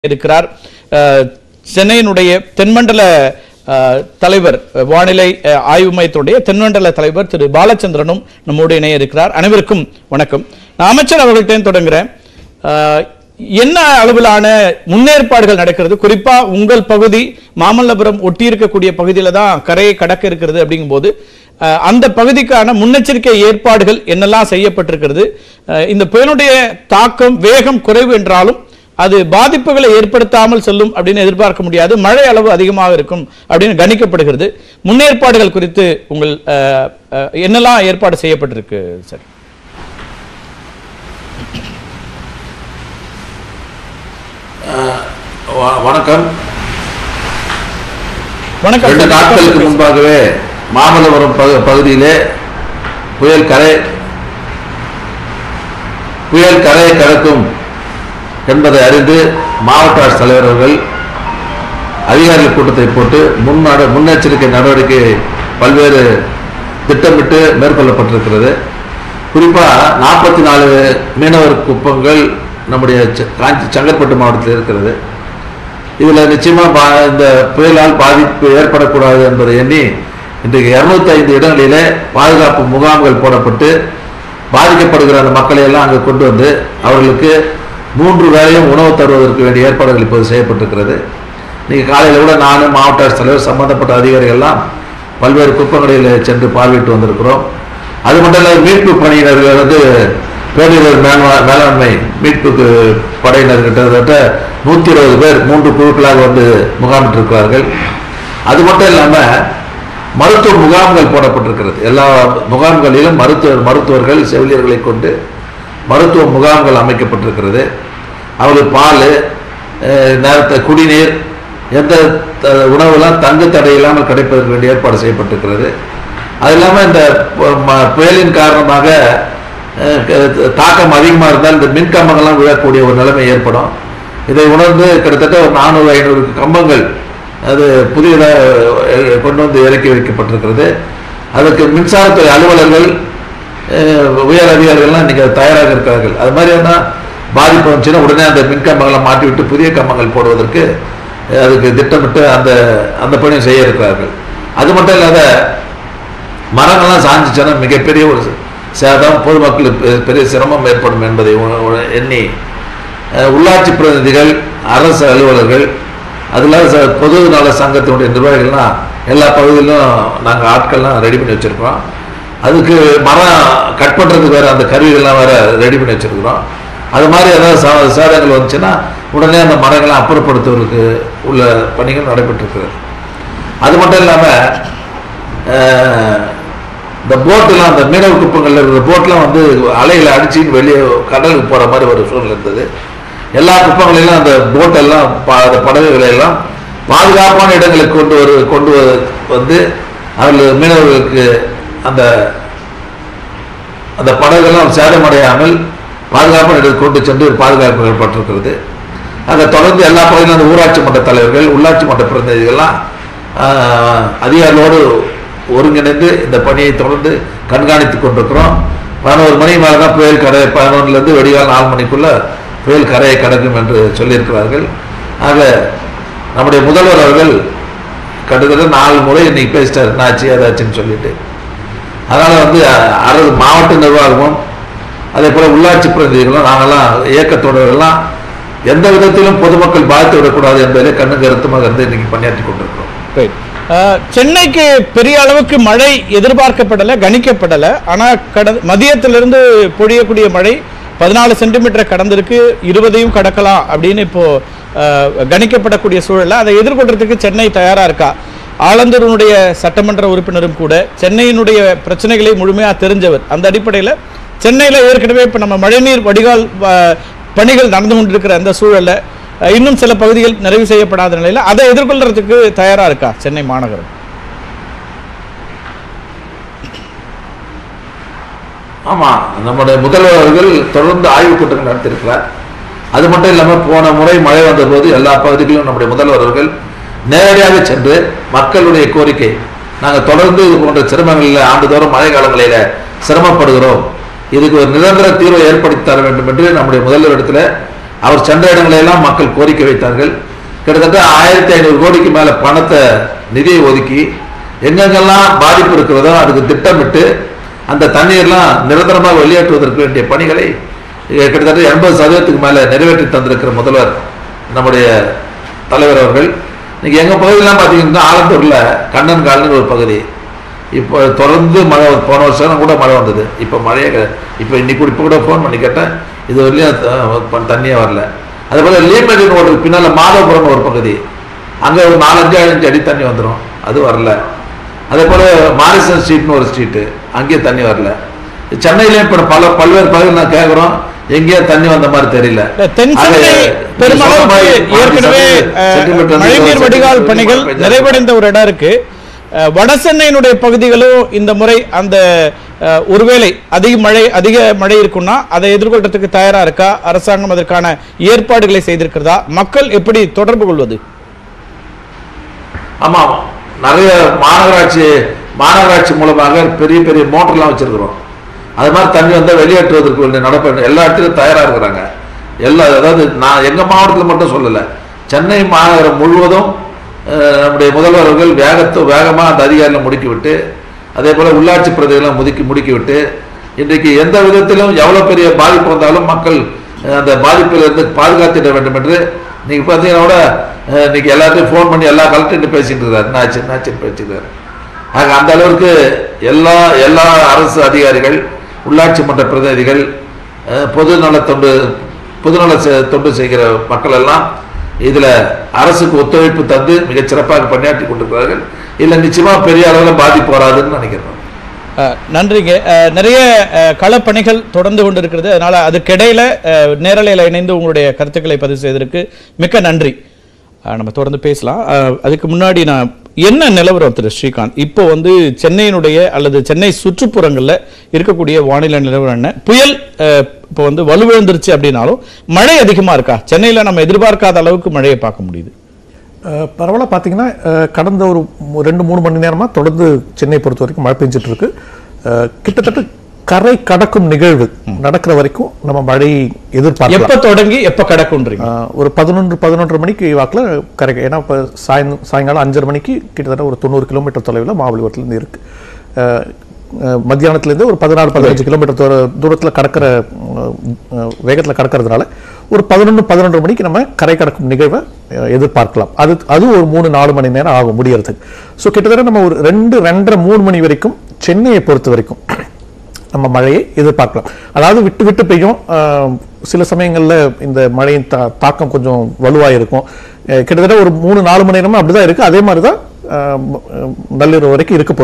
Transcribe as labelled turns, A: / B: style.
A: இருக்கிறார் அஹ், சென்னையினுடைய தென்மண்டல அஹ், தலைவர் அஹ், வானிலை அஹ், ஆய்வு மையத்துடைய தென்மண்டல தலைவர் திரு பாலச்சந்திரனும் நம்மோடு இணைய இருக்கிறார் அனைவருக்கும் வணக்கம் நான் அமைச்சர் அவர்கள்ட்ட தொடங்குறேன் அஹ், என்ன அளவிலான முன்னேற்பாடுகள் நடக்கிறது குறிப்பா உங்கள் பகுதி மாமல்லபுரம் ஒட்டி இருக்கக்கூடிய பகுதியில தான் கரையை கடக்க இருக்கிறது அப்படிங்கும்போது அஹ், அந்த பகுதிக்கான முன்னெச்சரிக்கை ஏற்பாடுகள் என்னெல்லாம் செய்யப்பட்டிருக்கிறது அஹ், இந்த புயலுடைய தாக்கம் வேகம் குறைவு என்றாலும் அது பாதிப்புகளை ஏற்படுத்தாமல் செல்லும் அப்படின்னு எதிர்பார்க்க முடியாது மழை அளவு அதிகமாக இருக்கும் அப்படின்னு கணிக்கப்படுகிறது முன்னேற்பாடுகள் குறித்து உங்கள் அஹ், அஹ், என்னெல்லாம் ஏற்பாடு செய்யப்பட்டிருக்கு சார்
B: வ- வணக்கம்
A: வணக்கம்
B: ரெண்டு
A: சார்.
B: நாட்களுக்கு முன்பாகவே மாமல்லபுரம் பகு- பகுதியிலே புயல் கரை புயல் கரையை கடக்கும் என்பதை அறிந்து மாவட்ட ஆட்சித் தலைவர் அவர்கள் அதிகாரிகள் கூட்டத்தை போட்டு முன் நட- முன்னெச்சரிக்கை நடவடிக்கை பல்வேறு திட்டமிட்டு மேற்கொள்ளப்பட்டிருக்கிறது குறிப்பாக நாற்பத்தி நாலு மீனவர் குப்பங்கள் நம்முடைய செ- காஞ்சி செங்கற்பட்டு மாவட்டத்தில் இருக்கிறது இதில் நிச்சயமாக இந்த புயலால் பாதிப்பு ஏற்படக்கூடாது என்பதை எண்ணி இன்றைக்கு இருநூத்தி ஐந்து இடங்களிலே பாதுகாப்பு முகாம்கள் போடப்பட்டு பாதிக்கப்படுகிற அந்த மக்களை எல்லாம் அங்கே கொண்டு வந்து அவர்களுக்கு மூன்று வேளையும் உணவு தருவதற்கு வேண்டிய ஏற்பாடுகள் இப்போது செய்யப்பட்டிருக்கிறது இன்னைக்கு காலையில் கூட நானும் மாவட்ட ஆட்சித் தலைவர் சம்பந்தப்பட்ட அதிகாரிகள்லாம் பல்வேறு குப்பங்களில் சென்று பார்வையிட்டு வந்திருக்கிறோம் அது மட்டும் இல்லை மீட்பு பணியினர்கள் வந்து பேரிடர் மேலாண்மை மேலாண்மை மீட்புக்கு படையினர் கிட்டத்தட்ட நூற்றி இருபது பேர் மூன்று குழுக்களாக வந்து முகாமிட்டிருக்கிறார்கள் அது மட்டும் இல்லாமல் மருத்துவ முகாம்கள் போடப்பட்டிருக்கிறது எல்லா முகாம்களிலும் மருத்துவர் மருத்துவர்கள் செவிலியர்களை கொண்டு மருத்துவ முகாம்கள் அமைக்கப்பட்டிருக்கிறது அவர்களுக்கு பால் அஹ், நேரத்தை குடிநீர் எந்த த- உணவுலாம் தங்கு தடை இல்லாமல் கிடைப்பதற்கு வேண்டிய ஏற்பாடு செய்யப்பட்டிருக்கிறது அது இல்லாமல் இந்த பு- ம- புயலின் காரணமாக அஹ், க- தாக்கம் அதிகமாக இருந்தால் இந்த மின் கம்பங்கள்லாம் விழக்கூடிய ஒரு நிலைமை ஏற்படும் இதை உணர்ந்து கிட்டத்தட்ட ஒரு நானூறு ஐநூறு கம்பங்கள் அது புதியதாக கொண்டு வந்து இறக்கி வைக்கப்பட்டிருக்கிறது அதுக்கு மின்சாரத்துறை அலுவலர்கள் அஹ், உயர் அதிகாரிகள்லாம் இன்னைக்கு அது தயாராக இருக்கிறார்கள் அது மாதிரியான பாதிப்பு வந்துச்சுன்னா உடனே அந்த மின் கம்பங்களை மாட்டி விட்டு புதிய கம்பங்கள் போடுவதற்கு அஹ், அதுக்கு திட்டமிட்டு அந்த அந்த பணியை செய்ய இருக்கிறார்கள் அது மட்டும் இல்லாத மரங்கள்லாம் சாஞ்சிச்சுன்னா மிகப்பெரிய ஒரு சேதம் பொதுமக்களுக்கு பெ- பெரிய சிரமம் ஏற்படும் என்பதை உண- உண- எண்ணி அஹ், உள்ளாட்சி பிரதிநிதிகள் அரசு அலுவலர்கள் அதில் ச- பொது நல சங்கத்தினுடைய நிர்வாகிகள்லாம் எல்லா பகுதியிலும் நாங்கள் ஆட்கள்லாம் ரெடி பண்ணி வச்சுருக்கோம் அதுக்கு மரம் கட் பண்ணுறதுக்கு வேறு அந்த கருவிகள்லாம் வேறு ரெடி பண்ணி வச்சுருக்கிறோம் அது மாதிரி ஏதாவது சா- சேதங்கள் வந்துச்சுன்னா உடனே அந்த மரங்களை அப்புறப்படுத்துவதற்கு உள்ள பணிகள் நடைபெற்றிருக்கிறது அது மட்டும் இல்லாமல் இந்த போட்டெல்லாம் அந்த மீனவ குப்பங்களில் இருக்கிற போட்லாம் வந்து அலைகளை அடிச்சுன்னு வெளியே கடலுக்கு போகிற மாதிரி ஒரு சூழ்நிலை இருந்தது எல்லா குப்பங்களிலும் அந்த போட்டெல்லாம் ப- அந்த படகுகளை எல்லாம் பாதுகாப்பான இடங்களுக்கு கொண்டு வரு கொண்டு வ- வந்து அவர்கள் மீனவர்களுக்கு அந்த அந்த படகுகள்லாம் சேதமடையாமல் பாதுகாப்பான இடத்துக்கு கொண்டு சென்று பாதுகாக்கப்பட்டிருக்கிறது அதை தொடர்ந்து எல்லா பகுதியிலும் அந்த ஊராட்சி மன்ற தலைவர்கள் உள்ளாட்சி மன்ற பிரதிநிதிகள்லாம் ஆஹ், அதிகாரிகளோடு ஒருங்கிணைந்து இந்த பணியை தொடர்ந்து கண்காணித்துக் கொண்டிருக்கிறோம் பதினோரு மணி மேலே தான் புயல் கரை பதினொன்றுலேருந்து வெடிகால் நாலு மணிக்குள்ள புயல் கரையை கடக்கும் என்று சொல்லியிருக்கிறார்கள் ஆக நம்முடைய முதல்வர் அவர்கள் கிட்டத்தட்ட நாலு முறை இன்னைக்கு பேசிட்டார் என்னாச்சு அதாச்சுன்னு சொல்லிட்டு அதனால் வந்து அஹ், அரசு மாவட்ட நிர்வாகமும் அதே போல் உள்ளாட்சி பிரதிநிதிகளும் நாங்கள்லாம் இயக்கத்தோடர்கள்லாம் எந்த விதத்திலும் பொதுமக்கள் பாதித்து விடக்கூடாது என்பதிலே கண்ணு கருத்துமாக இருந்து இன்னைக்கு பணியாற்றி கொண்டிருக்கிறோம்
A: Right. அஹ், சென்னைக்கு பெரிய அளவுக்கு மழை எதிர்பார்க்கப்படல கணிக்கப்படல ஆனா கட மதியத்திலிருந்து பொழியக்கூடிய மழை பதினாலு சென்டிமீட்டரை கடந்திருக்கு இருபதையும் கடக்கலாம் அப்படின்னு இப்போ அஹ், கணிக்கப்படக்கூடிய சூழல்ல அதை எதிர்கொள்றதுக்கு சென்னை தயாரா இருக்கா ஆலந்தூரினுடைய சட்டமன்ற உறுப்பினரும் கூட சென்னையினுடைய பிரச்சனைகளை முழுமையா தெரிஞ்சவர் அந்த அடிப்படையில் சென்னையில் ஏற்கனவே இப்போ நம்ம மழைநீர் வடிகால் அஹ், பணிகள் நடந்து கொண்டிருக்கிற அந்த சூழல்ல அஹ், இன்னும் சில பகுதிகள் நிறைவு செய்யப்படாத நிலையில் அதை எதிர்கொள்றதுக்கு தயாரா இருக்கா சென்னை மாநகரம்
B: ஆமாம் நம்முடைய முதல்வர் அவர்கள் தொடர்ந்து ஆய்வுக் கூட்டங்கள் நடத்தியிருக்கிறார் அது மட்டும் இல்லாமல் போன முறை மழை வந்தபோது எல்லா பகுதிகளிலும் நம்முடைய முதல்வர் அவர்கள் நேரடியாக சென்று மக்களுடைய கோரிக்கை நாங்கள் தொடர்ந்து இது போன்ற சிரமங்களில் ஆண்டுதோறும் மழை காலங்களில் சிரமப்படுகிறோம் இதுக்கு ஒரு நிரந்தர தீர்வை ஏற்படுத்தி தர வேண்டும் என்று நம்முடைய முதல்வரிடத்தில் அவர் சென்ற இடங்களை எல்லாம் மக்கள் கோரிக்கை வைத்தார்கள் கிட்டத்தட்ட ஆயிரத்தி ஐநூறு கோடிக்கு மேல பணத்தை நிதியை ஒதுக்கி எங்கெங்கெல்லாம் பாதிப்பு இருக்கிறதோ அதுக்கு திட்டமிட்டு அந்த தண்ணீர்லாம் நிரந்தரமாக வெளியேற்றுவதற்கு வேண்டிய பணிகளை அஹ், கிட்டத்தட்ட எண்பது சதவீதத்துக்கு மேல நிறைவேற்றி தந்திருக்கிற முதல்வர் நம்முடைய தலைவர் அவர்கள் இன்னைக்கு எங்க பகுதியெல்லாம் பார்த்தீங்கன்னா ஆலத்தூர்ல கண்ணன் காலனின்னு ஒரு பகுதி இப்போ தொடர்ந்து மழை போன வருஷம் கூட மழை வந்தது இப்போ மழையே கிடையாது இப்போ இன்னைக்கு கூட இப்போ கூட ஃபோன் பண்ணி கேட்டேன் இது வரலையும் தண்ணியே வரல அதே போல் லீமெடின் ரோடு பின்னால் மாதவபுரம் ஒரு பகுதி அங்கே ஒரு நாலஞ்சு அஞ்சு அடி தண்ணி வந்துடும் அது வரல அதே போல் மாரிசன் ஸ்ட்ரீட்னு ஒரு ஸ்ட்ரீட்டு அங்கேயும் தண்ணி வரல சென்னையிலேயும் இப்போ பல பல்வேறு பகுதிகள் நான் கேட்குறோம் எங்கேயும் தண்ணி வந்த மாதிரி தெரியல
A: தென்
B: ஆக,
A: சென்னை
B: நீங்க
A: பெருமளவுக்கு
B: சொன்ன மாதிரி
A: ஏற்கனவே அஹ்,
B: சென்டிமீட்டர் வந்து
A: மழைநீர்
B: ஒரு
A: வடிகால்
B: சென்டிமீட்டர்
A: பணிகள்
B: பெய்தா
A: நிறைவடைந்த ஒரு இடம் இருக்கு அஹ், வட சென்னையினுடைய பகுதிகளும் இந்த முறை அந்த அஹ், ஒருவேளை அதிக மழை அதிக மழை இருக்குன்னா அதை எதிர்கொள்றதுக்கு தயாரா இருக்கா அரசாங்கம் அதற்கான ஏற்பாடுகளை செய்திருக்கிறதா மக்கள் எப்படி தொடர்பு கொள்வது
B: ஆமா நிறைய மாநகராட்சி மாநகராட்சி மூலமாக பெரிய பெரிய மோட்டர்லாம் வச்சிருக்கிறோம் அது மாதிரி தண்ணி வந்தால் வெளியேற்றுவதற்கு வேண்டிய நடப்பு எல்லா இடத்துலையும் தயாராக இருக்கிறாங்க எல்லா அதாவது நான் எங்கள் மாவட்டத்தில் மட்டும் சொல்லலை சென்னை மாநகரம் முழுவதும் அஹ், நம்முடைய முதல்வர் அவர்கள் வேகத்தை வேகமாக அந்த அதிகாரிகளை முடுக்கிவிட்டு அதே போல் உள்ளாட்சி பிரதிகளை முதுக்கி முடுக்கிவிட்டு இன்றைக்கு எந்த விதத்திலும் எவ்வளோ பெரிய பாதிப்பு வந்தாலும் மக்கள் அஹ், அந்த பாதிப்பிலிருந்து பாதுகாத்திட வேண்டும் என்று நீங்கள் பார்த்தீங்கன்னா கூட அஹ், இன்னைக்கு எல்லாத்தையும் ஃபோன் பண்ணி எல்லா கலெக்டர்கிட்ட பேசிட்டு இருக்காரு என்னாச்சு என்னாச்சுன்னு பேசிக்கிறாரு ஆக அந்த அளவுக்கு எல்லா எல்லா அரசு அதிகாரிகள் உள்ளாட்சி மன்ற பிரதிநிதிகள் அஹ், பொது நல தொண்டு பொதுநல செ- தொண்டு செய்கிற மக்கள் எல்லாம் இதுல அரசுக்கு ஒத்துழைப்பு தந்து மிகச் சிறப்பாக பணியாற்றி கொண்டிருக்கிறார்கள் இல்ல நிச்சயமா பெரிய அளவில் பாதிப்பு வராதுன்னு நினைக்கிறேன்
A: அஹ், நன்றிங்க அஹ், நிறைய அஹ், களப்பணிகள் தொடர்ந்து கொண்டிருக்கிறது அதனால அதுக்கிடையில அஹ், நேரலையில இணைந்து உங்களுடைய கருத்துக்களை பதிவு செய்ததற்கு மிக்க நன்றி அஹ், நம்ம தொடர்ந்து பேசலாம் அஹ், அதுக்கு முன்னாடி நான் என்ன நிலவரம் திரு ஸ்ரீகாந்த் இப்போ வந்து சென்னையினுடைய அல்லது சென்னை சுற்றுப்புறங்கள்ல இருக்கக்கூடிய வானிலை நிலவரம் என்ன புயல் அஹ், இப்போ வந்து வலுவிழந்துருச்சு அப்படின்னாலும் மழை அதிகமா இருக்கா சென்னையில நம்ம எதிர்பார்க்காத அளவுக்கு மழையை பார்க்க முடியுது
C: அஹ் பரவலா பார்த்தீங்கன்னா அஹ் கடந்த ஒரு மூ- ரெண்டு மூணு மணி நேரமா தொடர்ந்து சென்னை பொறுத்த வரைக்கும் மழை பெஞ்சிட்டு இருக்கு அஹ் கிட்டத்தட்ட கரை கடக்கும் நிகழ்வு நடக்கிற வரைக்கும் நம்ம மழை எதிர்பார்க்கலாம்
A: எப்ப தொடங்கி எப்ப கடக்குன்றீங்க
C: அஹ் ஒரு பதினொன்று பதினொன்றரை மணிக்கு வாக்கில் கரை ஏன்னா இப்போ சாயந் சாயங்காலம் அஞ்சரை மணிக்கு கிட்டத்தட்ட ஒரு தொண்ணூறு கிலோமீட்டர் தொலைவில் மாவட்டத்திலேருந்து இருக்கு அஹ் அஹ் மத்தியானத்துலேருந்து ஒரு பதினாறு பதினஞ்சு கிலோமீட்டர் தூர தூரத்தில் கடக்கிற வேகத்தில் கடக்கிறதுனால ஒரு பதினொன்று பதினொன்றரை மணிக்கு நம்ம கரை கடக்கும் நிகழ்வை அஹ், எதிர்பார்க்கலாம் அது அது ஒரு மூணு நாலு மணி நேரம் ஆகும் முடியறதுக்கு ஸோ கிட்டத்தட்ட நம்ம ஒரு ரெண்டு ரெண்டரை மூணு மணி வரைக்கும் சென்னையை பொறுத்த வரைக்கும் நம்ம மழையை எதிர்பார்க்கலாம் அதாவது விட்டு விட்டு பெய்யும் ஆஹ், சில சமயங்கள்ல இந்த மழையின் தா தாக்கம் கொஞ்சம் வலுவாக இருக்கும் அஹ், கிட்டத்தட்ட ஒரு மூணு நாலு மணி நேரமா அப்படிதான் இருக்கு அதே மாதிரி தான் ஆஹ், நள்ளிரவு வரைக்கும் இருக்க போகுது.